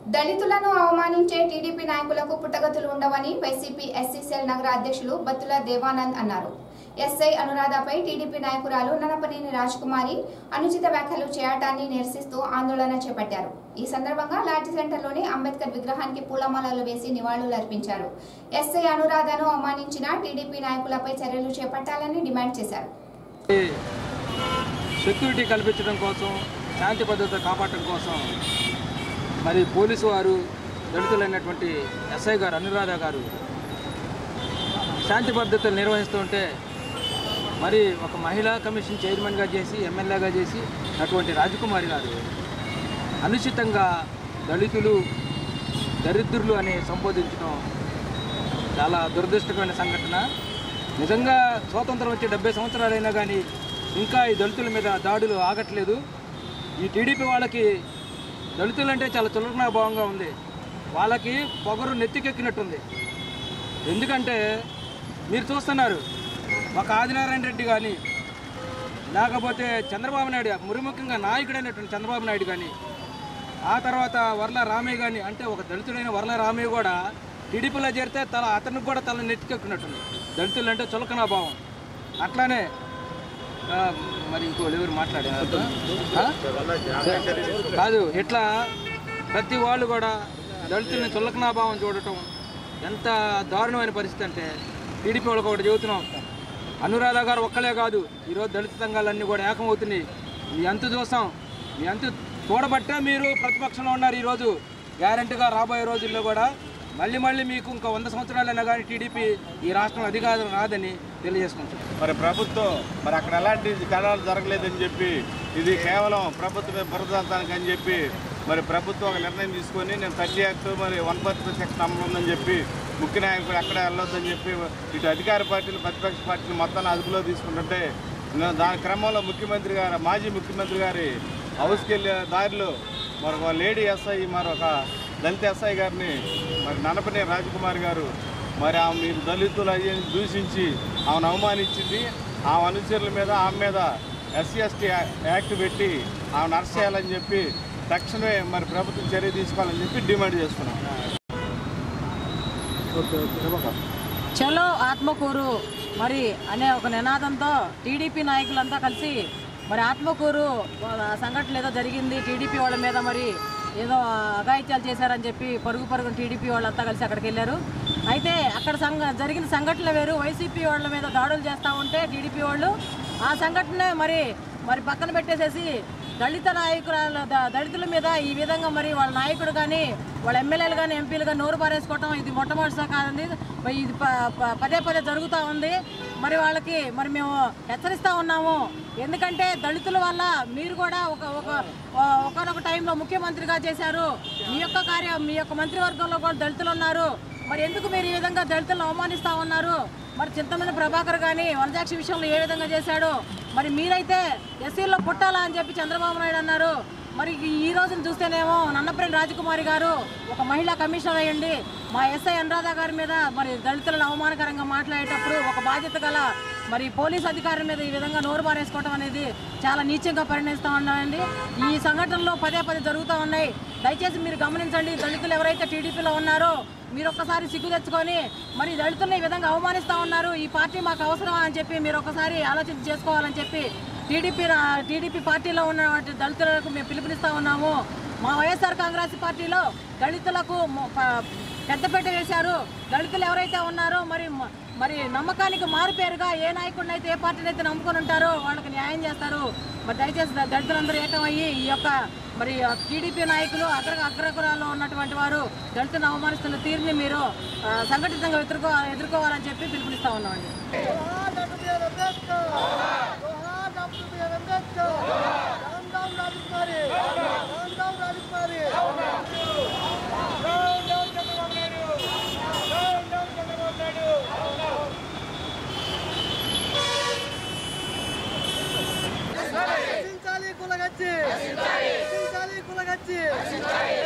దళితులను అవమానించే టీడీపీ నాయకులకు పుట్టగతులు ఉండవని వైసీపీ ఎస్సీసీఎల్ నగర అధ్యక్షులు బత్తుల దేవానంద్ అన్నారు ఎస్ఐ అనురాధపై టీడీపీ నాయకురాలు ననపనేని రాజకుమారి అనుచిత వ్యాఖ్యలు చేయటాన్ని నిరసిస్తూ ఆందోళన చేపట్టారు ఈ సందర్భంగా లాఠీ సెంటర్లోని అంబేద్కర్ విగ్రహానికి పూలమాలలు వేసి నివాళులర్పించారు ఎస్ఐ అనురాధను అవమానించిన టీడీపీ నాయకులపై చర్యలు చేపట్టాలని డిమాండ్ చేశారు సెక్యూరిటీ కల్పించడం కోసం శాంతి భద్రత కాపాడటం కోసం మరి పోలీసు వారు దళితులైనటువంటి ఎస్ఐ గారు అనురాధ గారు శాంతి భద్రతలు నిర్వహిస్తుంటే మరి ఒక మహిళా కమిషన్ చైర్మన్గా చేసి ఎమ్మెల్యేగా చేసి అటువంటి రాజకుమారి గారు అనుచితంగా దళితులు దరిద్రులు అని సంబోధించడం చాలా దురదృష్టకరమైన సంఘటన నిజంగా స్వాతంత్రం వచ్చి డెబ్బై సంవత్సరాలైనా కానీ ఇంకా ఈ దళితుల మీద దాడులు ఆగట్లేదు ఈ టీడీపీ వాళ్ళకి దళితులు అంటే చాలా చులకనాభావంగా ఉంది వాళ్ళకి పొగరు నెత్తికెక్కినట్టుంది ఎందుకంటే మీరు చూస్తున్నారు ఒక ఆదినారాయణ రెడ్డి కానీ లేకపోతే చంద్రబాబు నాయుడు మురిముఖ్యంగా నాయకుడైనటువంటి చంద్రబాబు నాయుడు కానీ ఆ తర్వాత వర్ల రామయ్య కానీ అంటే ఒక దళితుడైన వర్ల రామయ్య కూడా టీడీపీలో చేరితే తల అతనికి కూడా తల నెత్తికెక్కినట్టుంది దళితులు అంటే చులకనా భావం అట్లానే ఆ, మరి ఇంకోళ్ళు ఎవరు మాట్లాడారు ఆ? కాదు ఇట్లా ప్రతి వాళ్ళు కూడా దళితుల్ని చులకనా భావం చూడటం ఎంత దారుణమైన పరిస్థితి అంటే టీడీపీ వాళ్ళకి ఒకటి చెబుతున్నాం అనురాధ గారు ఒక్కలే కాదు ఈరోజు దళిత సంఘాలన్నీ కూడా ఏకమవుతున్నాయి మీ అంత చూస్తాం మీ అంత చూడబట్టే మీరు ప్రతిపక్షంలో ఉన్నారు ఈరోజు గ్యారంటీగా రాబోయే రోజుల్లో కూడా మళ్ళీ మళ్ళీ మీకు ఇంకా వంద సంవత్సరాలైనా కానీ టీడీపీ ఈ రాష్ట్రం అధికారం రాదని తెలియజేసుకుంటాం మరి ప్రభుత్వం మరి అక్కడ ఎలాంటి కళాలు జరగలేదని చెప్పి ఇది కేవలం ప్రభుత్వమే బురదానికి అని చెప్పి మరి ప్రభుత్వం ఒక నిర్ణయం తీసుకొని నేను థర్టీ యాక్ట్ మరి వన్ పర్సెంట్ సెక్షన్ అమలు ఉందని చెప్పి ముఖ్య నాయకుడు ఎక్కడ వెళ్ళొద్దని చెప్పి ఇటు అధికార పార్టీలు ప్రతిపక్ష పార్టీలు మొత్తాన్ని అదుపులో తీసుకుంటుంటే నా- దాని క్రమంలో ముఖ్యమంత్రి గారు మాజీ ముఖ్యమంత్రి గారి హౌస్కి వెళ్ళే దారిలో మరొక లేడీ ఎస్ఐ మరొక దళిత ఎస్ఐ గారిని మరి ననపనే రాజకుమార్ గారు మరి ఆమె మీరు దళితులు అయ్యని దూషించి ఆమెను అవమానించింది ఆమె అనుచరుల మీద ఆమె మీద ఎస్సీ ఎస్టీ యాక్ట్ పెట్టి ఆమెను అరెస్ట్ చేయాలని చెప్పి తక్షణమే మరి ప్రభుత్వం చర్య తీసుకోవాలని చెప్పి డిమాండ్ చేస్తున్నాం చలో ఆత్మకూరు మరి అనే ఒక నినాదంతో టీడీపీ నాయకులంతా కలిసి మరి ఆత్మకూరు ఆ, సంఘటన ఏదో జరిగింది టీడీపీ వాళ్ళ మీద మరి ఏదో అఘాయిత్యాలు చేశారని చెప్పి పరుగు పరుగున టీడీపీ వాళ్ళంతా కలిసి అక్కడికి వెళ్ళారు అయితే అక్కడ సంఘ జరిగిన సంఘటనలు వేరు వైసీపీ వాళ్ళ మీద దాడులు చేస్తూ ఉంటే టీడీపీ వాళ్ళు ఆ సంఘటనే మరి మరి పక్కన పెట్టేసేసి దళిత నాయకురాల ద- దళితుల మీద ఈ విధంగా మరి వాళ్ళ నాయకుడు కానీ వాళ్ళ ఎమ్మెల్యేలు కానీ ఎంపీలు కానీ నోరు పారేసుకోవటం ఇది మొట్టమొదటిసారి కాదండి మరి ఇది ప- ప- పదే పదే జరుగుతూ ఉంది మరి వాళ్ళకి మరి మేము హెచ్చరిస్తూ ఉన్నాము ఎందుకంటే దళితుల వల్ల మీరు కూడా ఒక ఒక ఒకనొక టైంలో ముఖ్యమంత్రిగా చేశారు మీ యొక్క కార్య మీ యొక్క మంత్రివర్గంలో కూడా దళితులు ఉన్నారు మరి ఎందుకు మీరు ఈ విధంగా దళితులను అవమానిస్తూ ఉన్నారు మరి చింతమంది ప్రభాకర్ కానీ వనజాక్షి విషయంలో ఏ విధంగా చేశాడు మరి మీరైతే ఎస్సీల్లో పుట్టాలా అని చెప్పి చంద్రబాబు నాయుడు అన్నారు మరి ఈ- ఈ రోజున చూస్తేనేమో నన్నప్రేని రాజకుమారి గారు ఒక మహిళా కమిషనర్ అయ్యండి మా ఎస్ఐ అనురాధ గారి మీద మరి దళితులను అవమానకరంగా మాట్లాడేటప్పుడు ఒక బాధ్యత గల మరి పోలీస్ అధికారుల మీద ఈ విధంగా నోరు బారేసుకోవడం అనేది చాలా నీచంగా పరిణిస్తూ ఉన్నాయండి ఈ సంఘటనలు పదే పదే జరుగుతూ ఉన్నాయి దయచేసి మీరు గమనించండి దళితులు ఎవరైతే టీడీపీలో ఉన్నారో మీరు ఒక్కసారి సిగ్గు తెచ్చుకొని మరి దళితులను ఈ విధంగా అవమానిస్తూ ఉన్నారు ఈ పార్టీ మాకు అవసరమా అని చెప్పి మీరు ఒకసారి ఆలోచన చేసుకోవాలని చెప్పి టీడీపీ రా- టీడీపీ పార్టీలో ఉన్న వాటి దళితులకు మేము పిలుపునిస్తూ ఉన్నాము మా వైఎస్ఆర్ కాంగ్రెస్ పార్టీలో దళితులకు మొ- ప- పెద్దపేట వేశారు దళితులు ఎవరైతే ఉన్నారో మరి మ- మరి నమ్మకానికి మారుపేరుగా ఏ నాయకుడిని అయితే ఏ పార్టీని అయితే నమ్ముకొని ఉంటారో వాళ్ళకి న్యాయం చేస్తారు మరి దయచేసి ద- దళితులందరూ ఏకమయ్యి ఈ యొక్క మరి టీడీపీ నాయకులు అగ్ర అగ్రకులాల్లో ఉన్నటువంటి వారు దళితులను అవమానిస్తున్న తీరుని మీరు ఆ, సంఘటితంగా ఎదుర్కో ఎదుర్కోవాలని చెప్పి పిలుపునిస్తా ఉన్నామండి రచించాలి కులగచ్చి రచించాలి కులగచ్చి